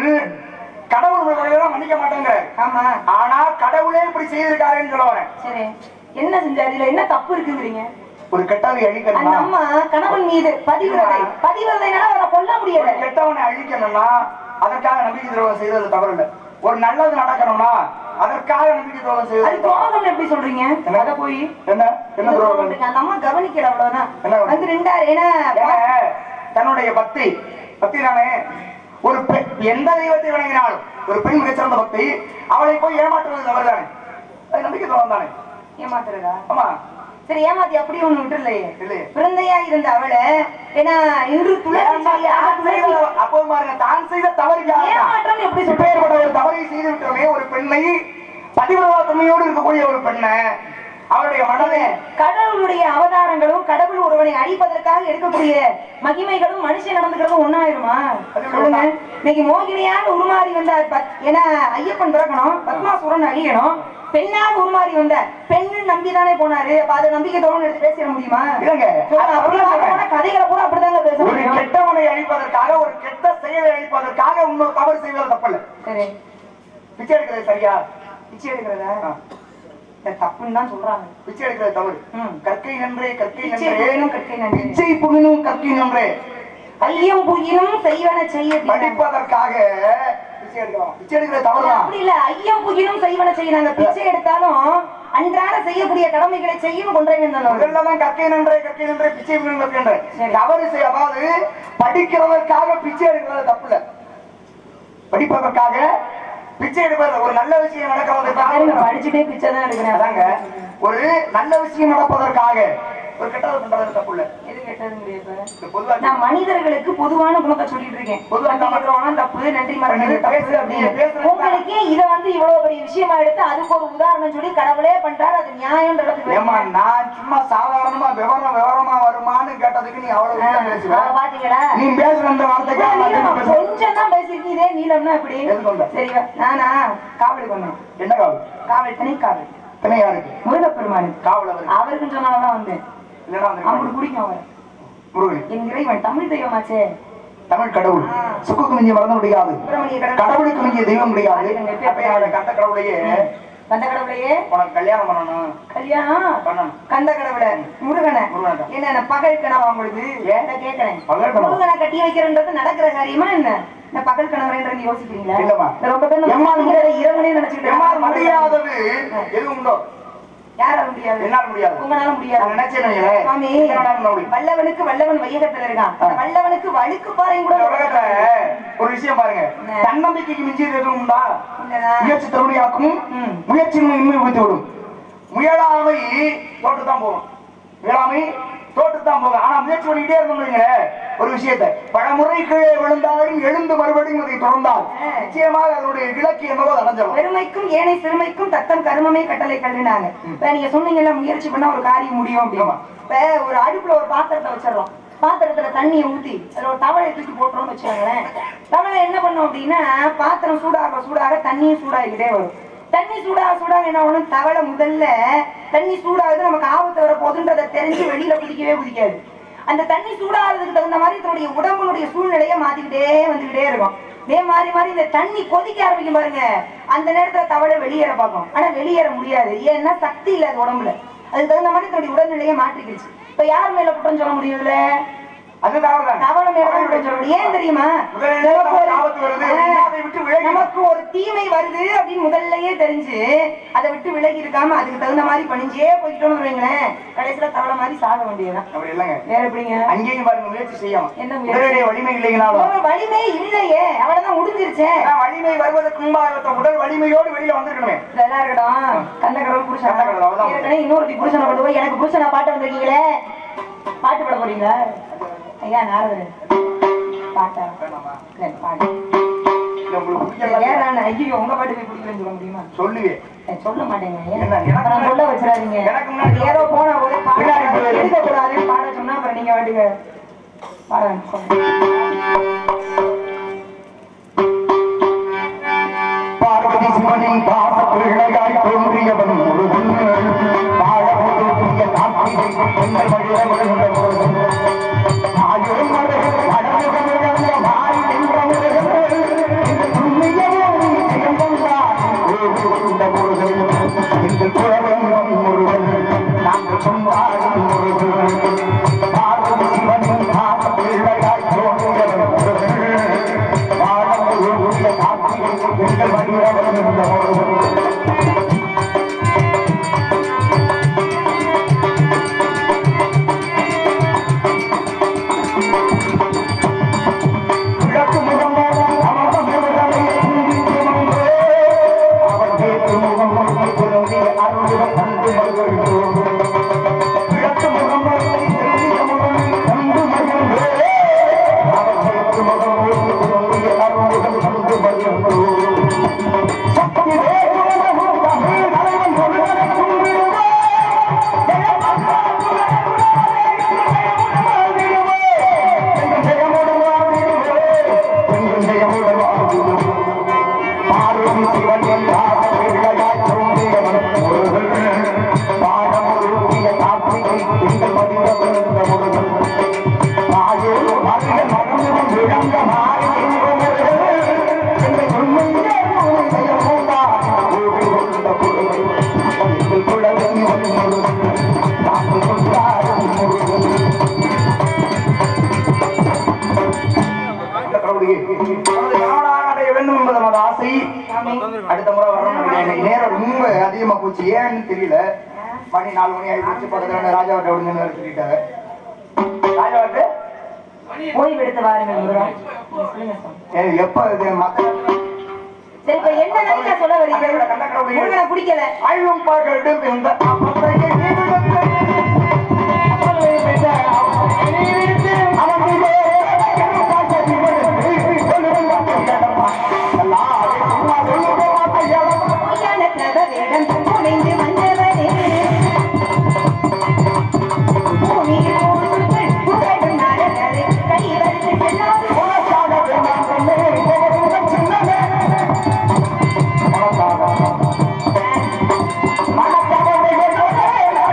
கடவுள் உங்களையெல்லாம் மன்னிக்க மாட்டேங்கிற ஆமா ஆனா கடவுளே இப்படி செய்திருக்காருன்னு சொல்ல வரேன் சரி என்ன செஞ்சாரு இதுல என்ன தப்பு இருக்குங்கிறீங்க ஒரு கெட்டதை அந்த அழிக்கணும்னா அம்மா கணவன் மீது பதிவிரதை பதிவிரதைனால அவரை கொல்ல ஒரு முடியல கெட்டவனை அழிக்கணும்னா அதற்காக நம்பிக்கை துரோகம் செய்தது தவறு இல்ல ஒரு நல்லது நடக்கணும்னா அதற்காக நம்பிக்கை துரோகம் அது செய்தது தவறு. துரோகம் எப்படி சொல்றீங்க என்ன? அத போய் என்ன என்ன துரோகம் அந்த அம்மா கவனிக்கல அவ்வளவுதான் என்ன கவனிக்கல? வந்து ரெண்டாரு ஏன்னா ஏங்க, தன்னுடைய பக்தி பக்தி தானே ஒரு பெண் எந்த தெய்வத்தை வணங்கினாலும் ஒரு பெண் மிகச்சிறந்த பக்தி அவளை போய் ஏமாற்றுவது தவறு தானே அது நம்பிக்கை துரோகம் தானே ஏமாத்துறதா ஆமா சரி ஏமாத்தி அப்படி ஒண்ணு விட்டுலையே இல்லையே பிறந்தையா இருந்த அவளை ஏன்னா இன்று துளசி ஏன்னா, தான் செய்த அப்போது பாருங்க, தான் செய்த தவறுக்காக தான். ஏமாற்றம் எப்படி சொல்றீங்க இப்பேற்பட்ட ஒரு தவறை செய்து விட்டோமே ஒரு பெண்ணை பதிவிரதா தன்மையோடு இருக்கக்கூடிய ஒரு பெண்ணை அவருடைய மனதை கடவுளுடைய அவதாரங்களும் கடவுள் ஒருவனை அழிப்பதற்காக எடுக்கக்கூடிய மகிமைகளும் மனுஷன் நடந்துக்கிறதும் ஒன்னாயிருமா சொல்லுங்க இன்னைக்கு மோகினியாக உருமாறி வந்தார் பத்- ஏன்னா ஐயப்பன் பிறக்கணும் பத்மாசுரன் அழியணும் பெண்ணாக உருமாறி வந்த பெண்ணு நம்பிதானே போனாரு அப்ப அதை நம்பிக்கை தோணும் எடுத்து பேசிட முடியுமா இல்லைங்க சொல்லுங்க, அப்படி அதுதான் பார்க்க போனா கதைகளை பூரா அப்படிதாங்க பேச ஒரு முடியும் கெட்டவனை அழிப்பதற்காக ஒரு கெட்ட செயலை அழிப்பதற்காக இன்னொரு தவறு செய்வது தப்பல்ல சரி பிச்சை எடுக்கிறது சரியா பிச்சை எடுக்கிறதா ஆ. இந்த தப்புன்னு தான் சொல்றாங்க பிச்சை எடுக்கிறது தவறு ம். கற்கை நன்றே கற்கை பிச்சை நன்றே புகினும் கற்கை நன்றே. பிச்சை புகினும் கற்கை நன்றே ஐயம் புகினும் செய்வன செய்ய படிப்பதற்காக பிச்சை எடுக்கலாம் பிச்சை எடுக்கிறது தவறுதான் அப்படி இல்ல ஐயம் புகினும் செய்வன செய்ய நாங்க பிச்சை எடுத்தாலும் அன்றாட செய்யக்கூடிய கடமைகளை செய்யும் கொண்டேன் முதல்ல தான் கற்கை நன்றே கற்கை நன்றே பிச்சை புகினும் கற்கை நன்றே சரி. தவறு செய்ய அதாவது படிக்கிறதற்காக பிச்சை எடுக்கிறது தப்பு இல்ல படிப்பதற்காக பிச்சை எடுப்பது ஒரு நல்ல விஷயம் நடக்கிறதுக்காக படிச்சுட்டே பிச்சை தான் எடுக்கிறேன் அதாங்க ஒரு நல்ல விஷயம் நடப்பதற்காக ஒரு கெட்டது பண்றது தப்பு இல்ல எது கேட்டதுங்க இப்ப இது பொதுவா நான் மனிதர்களுக்கு பொதுவான குணத்தை சொல்லிட்டு இருக்கேன் பொதுவா நன்றி கட்டுறவனா தப்பு நன்றி மறக்கிறது நீங்க தப்பு பேசுறது- அப்படின்னு நீங்க பேசுறது- உங்களுக்கு இத வந்து இவ்வளவு பெரிய விஷயமா எடுத்து அதுக்கு ஒரு உதாரணம் சொல்லி கடவுளே பண்றாரு அது நியாயம்ன்றது ஏமா நான் சும்மா சாதாரணமா விவரம் விவரமா வருமான்னு கேட்டதுக்கு நீ அவ்வளவு நீளம் பேசுவ அத பாத்தீங்களா நீ பேசுற அந்த வார்த்தைக்காக நான் திருப்பி பேசுறேன். கொஞ்சம் தான் பேசிருக்கீங்க இதே நீளம்னா எப்படி எதுக்கு வந்த? சரி நானா காவலுக்கு வந்தேன் என்ன காவல் காவல் தனி காவல் திணையா இருக்கு முருகப்பெருமானு காவல் அவருக்கு அவருக்கு சொன்னாலதான் வந்தேன் இல்லைன்னா அந்த அவங்களுக்கு பிடிக்கும் அவர் முருகன் என் இறைவன் தமிழ் தெய்வமாச்சே தமிழ் கடவுள் ஆ. சுக்குக்கு மிஞ்சி மறந்து முடியாது சுப்பிரமணிய கடவுள் கடவுளுக்கு மிஞ்சிய தெய்வம் முடியாது ஆளுங்க எப்ப அப்ப என்னோட கந்த கடவுளையே கந்த கடவுளையே உனக்கு கல்யாணம் பண்ணணும் கல்யாணம் பண்ணணும் கந்த கடவுளை முருகனை முருகனை. என்ன பகல் கனவா உங்களுக்கு ஏன்? நான் கேட்கிறேன் பகல் கனவா? முருகனை கட்டி வைக்கிறன்றது நடக்கிற காரியமா என்ன இந்த பகல் கனவுன்றது யோசிக்கிறீங்களா இல்லம்மா. இந்த ரொம்ப பேர் நம்ம எம்மால் யோசிக்கிறத இரவுனே நினைச்சுக்கிட்டு எம்மால் இருக்காங்க. முடியாதது எதுவும் உண்டோ யாரால முடியாது என்னால் முடியாது உங்களால முடியாது நான் நினைச்சேன் வைங்களேன், சுவாமி என்னால முடியும். வல்லவனுக்கு வல்லவன் வையகத்துல இருக்கான் அந்த வல்லவனுக்கு வழுக்கு பாறையும் கூட இந்த உலகத்துல ஒரு விஷயம் பாருங்க என்ன? தன்னம்பிக்கைக்கு மிஞ்சியது எதுவும் உண்டா இல்லடா. முயற்சி தருணையாக்கும் ம். முயற்சியின்மை இன்மை விட்டு விடும் முயலாமை தோட்டு தான் போகும் முயலாமை தோட்டு தான் போகும் ஆனா முயற்சி பண்ணிக்கிட்டே இருந்தோம்னு ஒரு விஷயத்தை பலமுறை கீழே விழுந்தாலும் எழுந்து மறுபடியும் அதை தொடர்ந்தால் நிச்சயமாக அதனுடைய இலக்கு என்னவோ அதை அடைஞ்சிடும் பெருமைக்கும் ஏனை சிறுமைக்கும் தத்தம் கருமமே கட்டளை கல்லுனாங்க இப்ப நீங்க சொன்னீங்கல்ல முயற்சி பண்ணா ஒரு காரியம் முடியும் அப்படின்னு ஆமா. இப்ப ஒரு அடுப்புல ஒரு பாத்திரத்தை வச்சிடறோம் பாத்திரத்துல தண்ணியை ஊத்தி அதுல ஒரு தவளையை தூக்கி போட்டுறோம்னு வச்சுக்கோங்களேன் தவளை என்ன பண்ணும் அப்படின்னா பாத்திரம் சூடாக சூடாக தண்ணியும் சூடாகிக்கிட்டே வரும் தண்ணி சூடாக சூடாக என்ன ஒண்ணும் தவளை முதல்ல தண்ணி சூடாகுது நமக்கு ஆபத்து வர போகுதுன்றதை தெரிஞ்சு வெளியில குதிக்கவே குதிக்காது அந்த தண்ணி சூடாகிறதுக்கு தகுந்த மாதிரி தன்னுடைய உடம்புடைய சூழ்நிலையை மாத்திக்கிட்டே வந்துகிட்டே இருக்கும் இதே மாதிரி மாதிரி இந்த தண்ணி கொதிக்க ஆரம்பிக்கும் பாருங்க அந்த நேரத்துல தவளை வெளியேற பார்க்கும் ஆனா வெளியேற முடியாது ஏன்னா சக்தி இல்ல அது உடம்புல அதுக்கு தகுந்த மாதிரி தன்னுடைய உடல்நிலையை மாற்றிக்கிடுச்சு இப்ப யார் மேல குற்றம் சொல்ல முடியும்ல அது தவறுதான் தவளை மேல தான் குற்றம் சொல்ல முடியும் ஏன் தெரியுமா முதலிலே நமக்கு ஒரு- ஆபத்து வருது, ஆ, அதை விட்டு விலகி நமக்கு ஒரு தீமை வருது அப்படின்னு முதல்லயே தெரிஞ்சு அதை விட்டு விலகி இருக்காம அதுக்கு தகுந்த மாதிரி பணிஞ்சே போயிட்டோம்னு வைங்களேன் கடைசியில தவளை மாதிரி சாக வேண்டியதுதான் அப்படி இல்லைங்க வேற எப்படிங்க அங்கேயும் பாருங்க முயற்சி செய்யாம என்ன முயற்சி? உடலுடைய வலிமை இல்லைங்கனாலும் ஒரு வலிமை இல்லையே அவ்வளவுதான் முடிஞ்சிருச்சே ஆனா வலிமை வருவதற்கு முன்பாக ஒருத்தன் உடல் வலிமையோடு வெளியில வந்திருக்கணுமே இதெல்லாம் இருக்கட்டும் கண்ணக்கடவுள் புருஷன் கள்ளக்கடவுள், அவ்வளவுதான். ஏற்கனவே இன்னொரு புருஷனை கொண்டு போய் எனக்கு புருஷனா பாட்டு வந்திருக்கீங்களே பாட்டு பாட போறீங்களா ஐயா நாரதர் பாட்டா வேணாமா? சரி, பாடு இல்ல உங்களுக்கு பிடிக்கல ஏன் நான் ஐயோ உங்க பாட்டு போய் பிடிக்கலன்னு சொல்ல முடியுமா சொல்லுவேன் ஏய், சொல்ல மாட்டேங்க ஏன்? என்ன, எனக்கு அப்புறம் சொல்ல வச்சிடாதீங்க எனக்கு முன்னாடி ஏதோ போன ஒரு பின்னாடி பாட போய் எடுக்க கூடாதுன்னு பாட சொன்னா அப்புறம் நீங்க வாட்டுங்க பாட சொல்லுங்க பார்வதி சிவனின் பாச பிள்ளையாய் தோன்றியவன் முருகன் வாழ ஒதுக்கிய கார்த்திகை பெண்கள் வழிய விழுந்த முருகன் ஆயிரம் மருகன் அடமுகம் இழந்த மாறி நின்ற முருகன் இந்த புண்ணியமும் ஜெயம் கொண்டார் இந்த முருகன் எங்கள் குலவன் முருகன் நாங்கள் கொண்டாடும் முருகன் பார்வதி சிவனின் பாச பிள்ளையாய் தோன்றியவன் முருகன் வாழ ஒதுக்கிய கார்த்திகை பெண்கள் வழிய விழுந்த முருகன் கிழக்கு முகமோடு அமர்ந்த முருகனை கும்பிடுமன்றே. அவன் வேற்று முகம் நோக்கி திரும்பி அருளுடன் கண்டு மகிழ்ந்தோம். கிழக்கு முகமோடு திரும்பிய முகனை கண்டு மகிழ்ந்தே. அவன் வேற்று முகம் நோக்கி திரும்பி அருளுடன் கண்டு மகிழ்ந்தோம். சக்தி வேறு முகம் தமிழ் தலைவன் முருகனை கும்பிடுவோம். பார்வதி சிவன் என்றால் பிள்ளையாய் தோன்றியவன் முருகன் பாடமுருகிய கார்த்திகை திங்கள் மதிய பிறந்த முருகன் ஆயோடு மதிய மகனும் இழந்த மாறி என்ற முருகன் எங்கள் உண்மையே உண்மையை மூண்டார் ஓடி வந்த முருகன் எங்கள் குழந்தை முருகன் நாங்கள் கொண்டாடும் முருகன் அந்த கடவுளையே நமது நாடாக அடைய வேண்டும் என்பது நமது ஆசை அடுத்த முறை வரணும் நினைக்கிறேன். நேரம் ரொம்ப அதிகமா போச்சு ஏன்னு தெரியல மணி நாலு மணி ஆகி போச்சு பக்கத்துல ராஜாவட்ட விடுங்கன்னு வேற சொல்லிட்டாங்க ராஜாவட்டு ஓய்வு எடுத்து வாருங்க முருகா நீங்க சொல்லுங்க சாமி. எப்ப இது மத்த சரி இப்ப என்ன நினைக்க சொல்ல வரீங்க முருகனை பிடிக்கல ஆய்வும் பார்க்கட்டும் இந்த அப்பத்தையை நீடுதத்தை. அவன் மீதே பார்க்க திகழ்ந்து சொல்லுங்கள் கேட்டப்பா. எல்லாரும் சும்மா சொல்லுங்க வார்த்தைகளை. பொய்யான வேடம் புனைந்து வந்தவனே பூமியில் ஊர்கள் புகழும் நாடகரே கைவரிசை செல்லாது உனக்காக வேண்டாம் கண்ணே, உனக்கு சின்னமே. உனக்காக. மனக்காக வேண்டாம்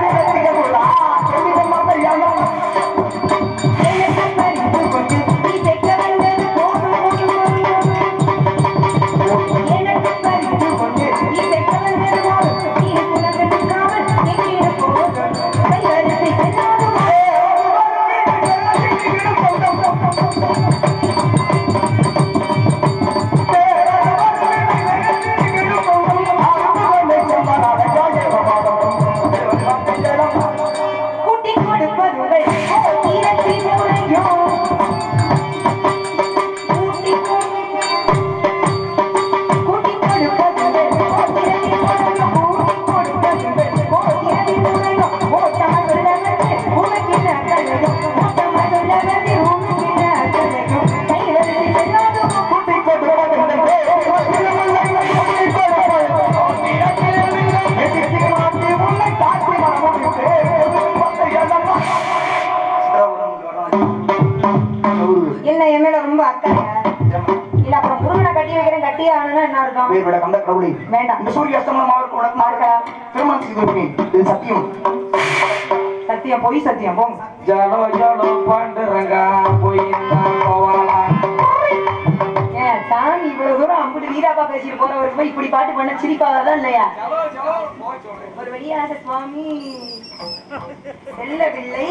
கல்யாணம் ஆகணும்னா என்ன அர்த்தம் வேறு விட கந்த கடவுளை வேண்டாம். இந்த சூரிய அஸ்தமனம் அவருக்கு உனக்கு பார்க்கலாம். திருமணம் செய்து வைப்பேன் இது சத்தியம் சத்தியம் பொய் சத்தியம் போங்க ஜலோ ஜலோ பாண்டுரங்கா போயிருந்தா போவாளா ஏன் சாமி இவ்வளவு தூரம் அம்புட்டு வீராப்பா பேசிட்டு போறவருக்கு போய் இப்படி பாட்டு பண்ண சிரிப்பாவதா இல்லையா ஒரு வழியாக சுவாமி செல்ல பிள்ளை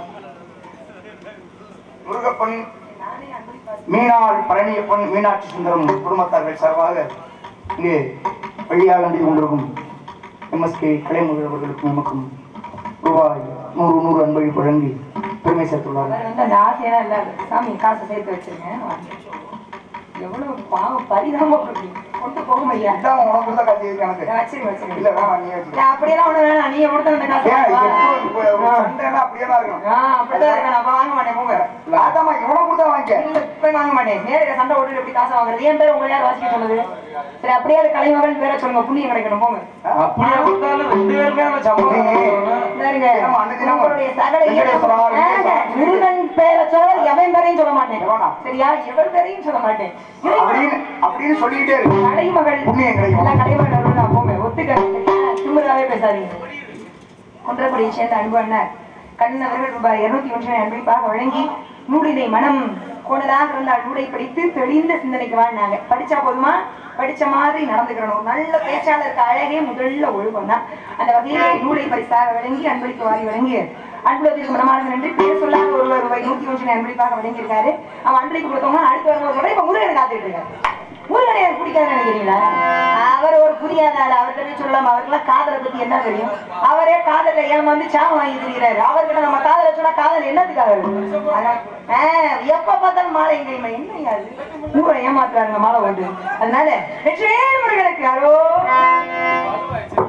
முருகப்பன் நானே அன்பளிப்பாக மீனாள் பழனியப்பன் மீனாட்சி சுந்தரம் குடும்பத்தார்கள் சார்பாக இங்கே வழியாக நடந்து கொண்டிருக்கும் எம்எஸ்கே கலைமுருகன் அவர்களுக்கும் நமக்கும் ரூபாய் நூறு நூறு அன்பழி வழங்கி பெருமை சேர்த்துள்ளார்கள் அவர் வந்து அந்த ஆசையெல்லாம் இல்ல சாமி காசை சேர்த்து வச்சிருங்க எவ்வளவு பாவம் பரிதாபம் இருக்கு. கொண்டு போகும் ஐயா இதான் உனக்கு கொடுத்த காசு இருக்கு எனக்கு வச்சிருங்க வச்சிருங்க இல்ல வேணாம் நீ வச்சுக்க. ஏன் அப்படியெல்லாம் ஒண்ணு வேணாம் நீங்க கொடுத்த அந்த காசு ஏன் வா. இப்போ இப்போ சண்டைன்னா அப்படியே தான் இருக்கணும் ஆ, அப்படிதான் இருக்கு நான் வாங்க மாட்டேன் போங்க இல்ல, அதாம்மா இவனும் கொடுத்தா வாங்கிக்க இல்ல, போய் வாங்க மாட்டேன் நேருக்கு சண்டை ஓட்டு எப்படி காசு வாங்குறது என் பேர் உங்களை யார் வாசிக்க சொன்னது சரி அப்படியே அது கலைமகன் பேரை சொல்லுங்க புண்ணியம் கிடைக்கணும் போங்க அப்படியே கொடுத்தாலும் ரெண்டு பேருமே அந்த சம்பளம் கொடுக்கணும். இந்தாருங்க, ஆமா, அன்னைக்கு நம்ம உங்களுடைய சகல வெங்கடேஸ்வரா, இயக்கம். வெங்கடேஸ்வரா. ஆ, முருகன் பேரை சொல்ல எவன் பேரையும் சொல்ல மாட்டேன் எவனா? சரியா எவர் பேரையும் சொல்ல மாட்டேன் அப்படின்னு அப்படின்னு சொல்லிக்கிட்டே இருக்கு கலைமகள் புண்ணியம் கிடைக்கும். எல்லாம் கலைமகள் அருள் நான் போங்க ஒத்துக்க சரியா திமுறாவே பேசாதீங்க குன்றக்குடியை சேர்ந்த அன்பு அண்ணர் கண்ணவர்கள் ரூபாய் இருநூத்தி ஒன்றினை அன்பளிப்பாக வழங்கி நூலினை மனம் கோணலாக இருந்தால் நூலை படித்து தெளிந்த சிந்தனைக்கு வாழ்னாங்க படிச்சா போதுமா படிச்ச மாதிரி நடந்துக்கிறணும் ஒரு நல்ல பேச்சாளருக்கு அழகே முதல்ல ஒழுக்கம் தான் அந்த வகையிலே நூலை பரிசாக வழங்கி அன்பளிப்பு வாரி வழங்கி அன்புலத்திற்கு மனமானது நன்றி பேர் சொல்லாத ஒருவர் ரூபாய் நூத்தி ஒன்றினை அன்பளிப்பாக வழங்கியிருக்காரு அவன் அன்பளிப்பு கொடுத்தவங்க அடுத்து வரும்போது கூட இப்ப முருகன் காத்துட்டு இருக்காரு முருகனை எனக்கு பிடிக்காதுன்னு நினைக்கிறீங்களா அவர் ஒரு புரியாத ஆள் அவர்கிட்ட போய் சொல்லலாம் அவருக்கெல்லாம் காதலை பத்தி என்ன தெரியும் அவரே காதல ஏமாந்து சாம வாங்கி திரிகிறாரு அவர்கிட்ட நம்ம காதல சொன்னா காதல் என்னத்துக்காக இருக்கு அதான், ஆ, எப்ப பார்த்தாலும் மாலை எங்க என்ன அது ஊரை ஏமாத்துறாருங்க மாலை ஓட்டு அதனால வெற்றி முருகனுக்கு அரோ